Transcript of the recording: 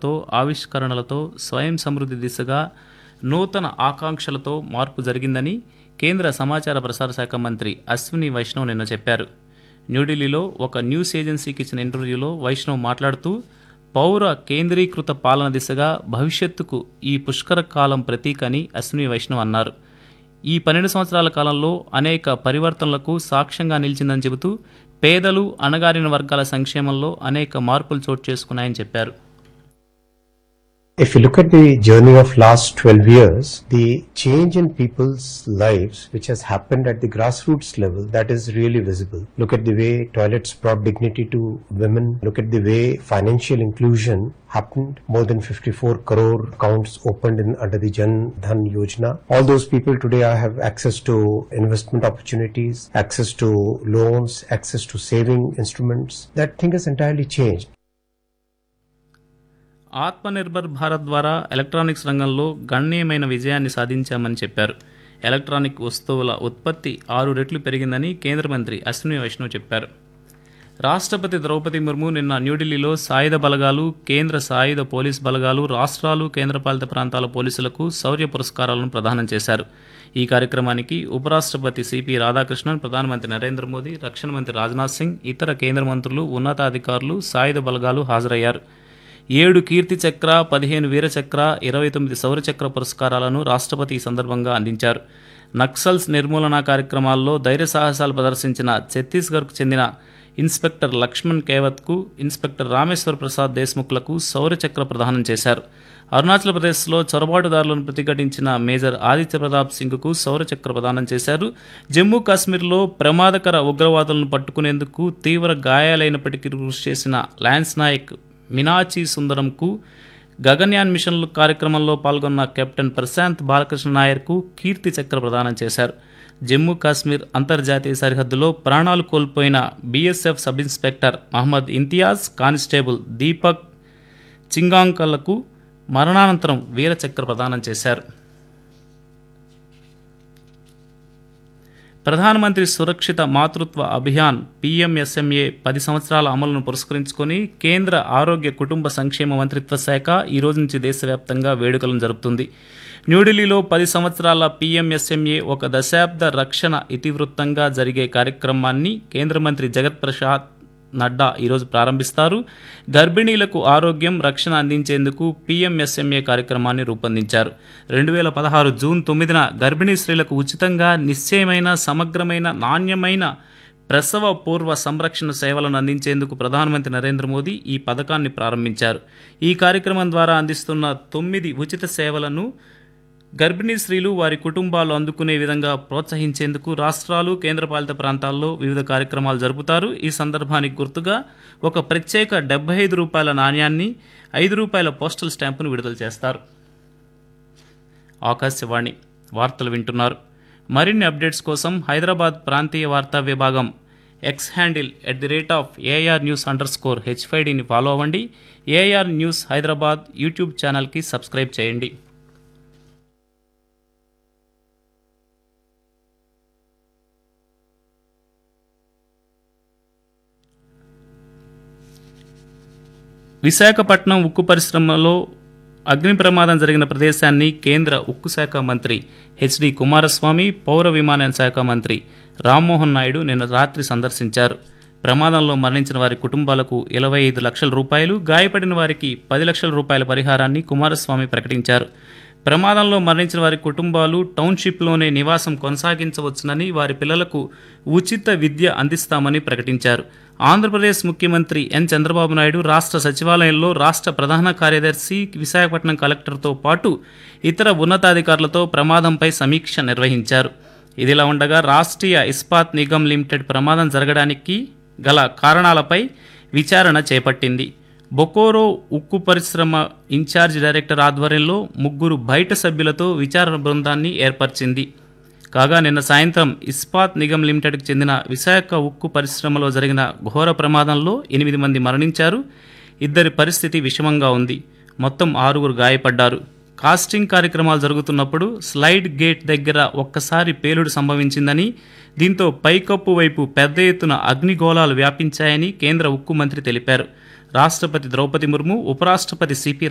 ఆలోచనలతో ఆవిష్కరణలతో స్వయం సమృద్ధి దిశగా నూతన ఆకాంక్షలతో మార్పు జరిగిందని కేంద్ర సమాచార ప్రసార శాఖ మంత్రి అశ్విని వైష్ణవ్ నిన్న చెప్పారు న్యూఢిల్లీలో ఒక న్యూస్ ఏజెన్సీకి ఇచ్చిన ఇంటర్వ్యూలో వైష్ణవ్ మాట్లాడుతూ పౌర కేంద్రీకృత పాలన దిశగా భవిష్యత్తుకు ఈ పుష్కర కాలం ప్రతీక అని అశ్విని వైష్ణవ్ అన్నారు ఈ పన్నెండు సంవత్సరాల కాలంలో అనేక పరివర్తనలకు సాక్ష్యంగా నిలిచిందని చెబుతూ పేదలు అణగారిన వర్గాల సంక్షేమంలో అనేక మార్పులు చోటు చేసుకున్నాయని చెప్పారు If you look at the journey of last 12 years, the change in people's lives which has happened at the grassroots level, that is really visible. Look at the way toilets brought dignity to women. Look at the way financial inclusion happened. More than 54 crore accounts opened in under the Jan Dhan Yojana. All those people today are- have access to investment opportunities, access to loans, access to saving instruments. That thing has entirely changed. Atmanirbhar Bharat ద్వారా electronics రంగంలో గణనీయమైన విజయాన్ని సాధించామని చెప్పారు electronic వస్తువుల ఉత్పత్తి ఆరు రెట్లు పెరిగిందని కేంద్ర మంత్రి అశ్విని వైష్ణవ్ చెప్పారు రాష్ట్రపతి ద్రౌపది ముర్ము నిన్న న్యూఢిల్లీలో సాయుధ బలగాలు కేంద్ర సాయుధ పోలీస్ బలగాలు రాష్ట్రాలు కేంద్రపాలిత ప్రాంతాల పోలీసులకు శౌర్య పురస్కారాలను ప్రదానం చేశారు ఈ కార్యక్రమానికి ఉపరాష్ట్రపతి సిపి రాధాకృష్ణన్ ప్రధానమంత్రి నరేంద్ర మోదీ రక్షణ మంత్రి రాజ్నాథ్ సింగ్ ఇతర కేంద్ర మంత్రులు ఉన్నతాధికారులు సాయుధ బలగాలు హాజరయ్యారు ఏడు కీర్తి చక్ర పదిహేను వీర చక్ర ఇరవై తొమ్మిది శౌర్య చక్ర పురస్కారాలను రాష్ట్రపతి ఈ సందర్భంగా అందించారు నక్సల్స్ నిర్మూలన కార్యక్రమాల్లో ధైర్య సాహసాలు ప్రదర్శించిన ఛత్తీస్గఢ్కు చెందిన ఇన్స్పెక్టర్ లక్ష్మణ్ కేవత్కు ఇన్స్పెక్టర్ రామేశ్వర్ ప్రసాద్ దేశ్ముఖ్లకు శౌర్య చక్ర ప్రదానం చేశారు అరుణాచల్ ప్రదేశ్లో చొరబాటుదారులను ప్రతిఘటించిన మేజర్ ఆదిత్య ప్రతాప్ సింగ్కు శౌర్య చక్ర ప్రదానం చేశారు జమ్మూ కాశ్మీర్లో ప్రమాదకర ఉగ్రవాదులను పట్టుకునేందుకు తీవ్ర గాయాలైనప్పటికీ కృషి చేసిన లాన్స్ నాయక్ మినాచి సుందరంకు గగన్యాన్ మిషన్ కార్యక్రమంలో పాల్గొన్న కెప్టెన్ ప్రశాంత్ బాలకృష్ణ నాయర్కు కీర్తి చక్ర ప్రదానం చేశారు జమ్మూ కాశ్మీర్ అంతర్జాతీయ సరిహద్దులో ప్రాణాలు కోల్పోయిన BSF sub inspector Mohammed Imtiaz constable Deepak చింగాంకలకు మరణానంతరం వీర చక్ర ప్రదానం చేశారు ప్రధానమంత్రి సురక్షిత మాతృత్వ అభియాన్ పీఎంఎస్ఎంఏ పది సంవత్సరాల అమలును పురస్కరించుకొని కేంద్ర ఆరోగ్య కుటుంబ సంక్షేమ మంత్రిత్వ శాఖ ఈ రోజు నుంచి దేశవ్యాప్తంగా వేడుకలను జరుపుతుంది న్యూఢిల్లీలో పది సంవత్సరాల పీఎంఎస్ఎంఏ ఒక దశాబ్ద రక్షణ ఇతివృత్తంగా జరిగే కార్యక్రమాన్ని కేంద్ర మంత్రి జగత్ ప్రసాద్ నడ్డా ఈరోజు ప్రారంభిస్తారు గర్భిణీలకు ఆరోగ్యం రక్షణ అందించేందుకు పీఎంఎస్ఎంఏ కార్యక్రమాన్ని రూపొందించారు రెండు వేల పదహారు జూన్ తొమ్మిదిన గర్భిణీ స్త్రీలకు ఉచితంగా నిశ్చయమైన సమగ్రమైన నాణ్యమైన ప్రసవ పూర్వ సంరక్షణ సేవలను అందించేందుకు ప్రధానమంత్రి నరేంద్ర మోదీ ఈ పథకాన్ని ప్రారంభించారు ఈ కార్యక్రమం ద్వారా అందిస్తున్న తొమ్మిది ఉచిత సేవలను గర్భిణీ స్త్రీలు వారి కుటుంబాలు అందుకునే విధంగా ప్రోత్సహించేందుకు రాష్ట్రాలు కేంద్రపాలిత ప్రాంతాల్లో వివిధ కార్యక్రమాలు జరుపుతారు ఈ సందర్భానికి గుర్తుగా ఒక ప్రత్యేక డెబ్బై ఐదు రూపాయల నాణ్యాన్ని ఐదు రూపాయల పోస్టల్ స్టాంపును విడుదల చేస్తారు ఆకాశవాణి వార్తలు వింటున్నారు మరిన్ని అప్డేట్స్ కోసం హైదరాబాద్ ప్రాంతీయ వార్తా విభాగం X handle at the rate of AIR news underscore స్కోర్ హెచ్ఫైడిని ఫాలో అవ్వండి ఏఆర్ న్యూస్ హైదరాబాద్ యూట్యూబ్ ఛానల్కి సబ్స్క్రైబ్ చేయండి విశాఖపట్నం ఉక్కు పరిశ్రమలో అగ్ని ప్రమాదం జరిగిన ప్రదేశాన్ని కేంద్ర ఉక్కు శాఖ మంత్రి హెచ్డి కుమారస్వామి పౌర విమానయాన శాఖ మంత్రి రామ్మోహన్ నాయుడు నిన్న రాత్రి సందర్శించారు ప్రమాదంలో మరణించిన వారి కుటుంబాలకు ఇరవై ఐదు లక్షల రూపాయలు గాయపడిన వారికి పది లక్షల రూపాయల పరిహారాన్ని కుమారస్వామి ప్రకటించారు ప్రమాదంలో మరణించిన వారి కుటుంబాలు టౌన్షిప్లోనే నివాసం కొనసాగించవచ్చునని వారి పిల్లలకు ఉచిత విద్య అందిస్తామని ప్రకటించారు ఆంధ్రప్రదేశ్ ముఖ్యమంత్రి ఎన్ చంద్రబాబు నాయుడు రాష్ట్ర సచివాలయంలో రాష్ట్ర ప్రధాన కార్యదర్శి విశాఖపట్నం కలెక్టర్తో పాటు ఇతర ఉన్నతాధికారులతో ప్రమాదంపై సమీక్ష నిర్వహించారు ఇదిలా ఉండగా రాష్ట్రీయ ఇస్పాత్ నిగమ్ లిమిటెడ్ ప్రమాదం జరగడానికి గల కారణాలపై విచారణ చేపట్టింది బొకోరో ఉక్కు పరిశ్రమ ఇన్ఛార్జ్ డైరెక్టర్ ఆధ్వర్యంలో ముగ్గురు బయట సభ్యులతో విచారణ బృందాన్ని ఏర్పరిచింది కాగా నిన్న సాయంత్రం ఇస్పాత్ నిగమ్ లిమిటెడ్కి చెందిన విశాఖ ఉక్కు పరిశ్రమలో జరిగిన ఘోర ప్రమాదంలో ఎనిమిది మంది మరణించారు ఇద్దరి పరిస్థితి విషమంగా ఉంది మొత్తం ఆరుగురు గాయపడ్డారు కాస్టింగ్ కార్యక్రమాలు జరుగుతున్నప్పుడు స్లైడ్ గేట్ దగ్గర ఒక్కసారి పేలుడు సంభవించిందని దీంతో పైకప్పు వైపు పెద్ద ఎత్తున అగ్నిగోళాలు వ్యాపించాయని కేంద్ర ఉక్కు మంత్రి తెలిపారు రాష్ట్రపతి ద్రౌపది ముర్ము ఉపరాష్ట్రపతి సిపి